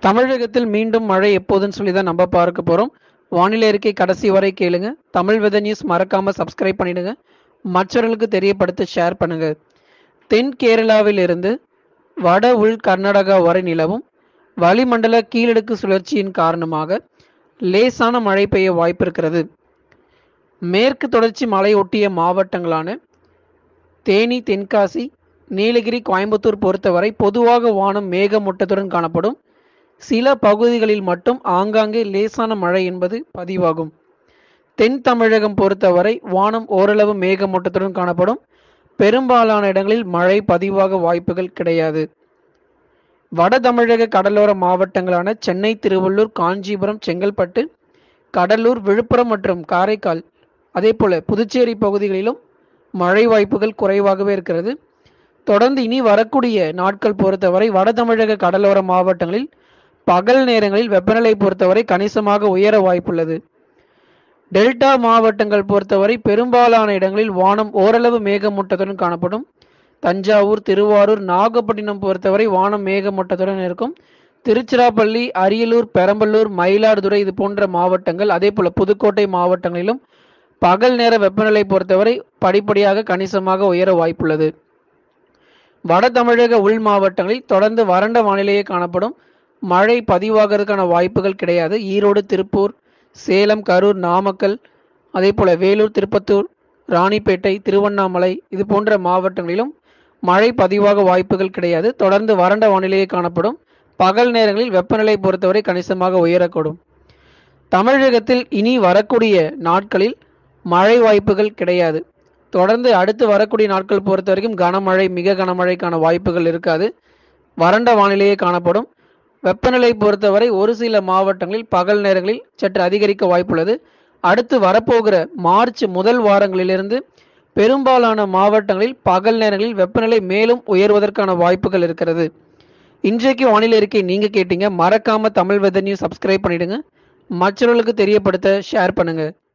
தமிழகத்தில் மீண்டும் மழை எப்போதுன்னு சொல்லி தான் நம்ம பார்க்க போகிறோம் வானிலை அறிக்கை கடைசி வரை கேளுங்க தமிழ் வெதர் நியூஸ் மறக்காம சப்ஸ்கிரைப் பண்ணிடுங்க மற்றவர்களுக்கு தெரியப்படுத்த ஷேர் பண்ணுங்க தென் கேரளாவில் இருந்து வட உள் கர்நாடகா வரை நிலவும் வளிமண்டல கீழடுக்கு சுழற்சியின் காரணமாக லேசான மழை பெய்ய வாய்ப்பு இருக்கிறது மேற்கு தொடர்ச்சி மலை ஒட்டிய மாவட்டங்களான தேனி தென்காசி நீலகிரி கோயம்புத்தூர் பொறுத்தவரை பொதுவாக வானம் மேகமூட்டத்துடன் காணப்படும் சில பகுதிகளில் மட்டும் ஆங்காங்கே லேசான மழை என்பது பதிவாகும் தென் தமிழகம் பொறுத்தவரை வானம் ஓரளவு மேகமூட்டத்துடன் காணப்படும் பெரும்பாலான இடங்களில் மழை பதிவாக வாய்ப்புகள் கிடையாது வட தமிழக கடலோர மாவட்டங்களான சென்னை திருவள்ளூர் காஞ்சிபுரம் செங்கல்பட்டு கடலூர் விழுப்புரம் மற்றும் காரைக்கால் அதேபோல புதுச்சேரி பகுதிகளிலும் மழை வாய்ப்புகள் குறைவாகவே இருக்கிறது தொடர்ந்து இனி வரக்கூடிய நாட்கள் பொறுத்தவரை வட தமிழக கடலோர மாவட்டங்களில் பகல் நேரங்களில் வெப்பநிலை பொறுத்தவரை கணிசமாக உயர வாய்ப்புள்ளது டெல்டா மாவட்டங்கள் பொறுத்தவரை பெரும்பாலான இடங்களில் வானம் ஓரளவு மேகமூட்டத்துடன் காணப்படும் தஞ்சாவூர் திருவாரூர் நாகப்பட்டினம் பொறுத்தவரை வானம் மேகமூட்டத்துடன் இருக்கும் திருச்சிராப்பள்ளி அரியலூர் பெரம்பலூர் மயிலாடுதுறை இது போன்ற மாவட்டங்கள் அதே போல புதுக்கோட்டை மாவட்டங்களிலும் பகல் நேர வெப்பநிலை பொறுத்தவரை படிப்படியாக கணிசமாக உயர வாய்ப்புள்ளது வட தமிழக உள் மாவட்டங்களில் தொடர்ந்து வறண்ட வானிலையே காணப்படும் மழை பதிவாகிறதுக்கான வாய்ப்புகள் கிடையாது ஈரோடு திருப்பூர் சேலம் கரூர் நாமக்கல் அதே போல வேலூர் திருப்பத்தூர் ராணிப்பேட்டை திருவண்ணாமலை இது போன்ற மாவட்டங்களிலும் மழை பதிவாக வாய்ப்புகள் கிடையாது தொடர்ந்து வறண்ட வானிலையே காணப்படும் பகல் நேரங்களில் வெப்பநிலை பொறுத்தவரை கணிசமாக உயரக்கூடும் தமிழகத்தில் இனி வரக்கூடிய நாட்களில் மழை வாய்ப்புகள் கிடையாது தொடர்ந்து அடுத்து வரக்கூடிய நாட்கள் பொறுத்த வரைக்கும் கனமழை மிக கனமழைக்கான வாய்ப்புகள் இருக்காது வறண்ட வானிலையே காணப்படும் வெப்பநிலை பொறுத்தவரை ஒரு சில மாவட்டங்களில் பகல் நேரங்களில் சற்று அதிகரிக்க வாய்ப்புள்ளது அடுத்து வரப்போகிற மார்ச் முதல் வாரங்களிலிருந்து பெரும்பாலான மாவட்டங்களில் பகல் நேரங்களில் வெப்பநிலை மேலும் உயர்வதற்கான வாய்ப்புகள் இருக்கிறது இன்றைக்கு வானிலை அறிக்கை நீங்க கேட்டீங்க மறக்காம தமிழ் வெதர் நியூஸ் சப்ஸ்கிரைப் பண்ணிடுங்க மற்றவர்களுக்கு தெரியப்படுத்த ஷேர் பண்ணுங்க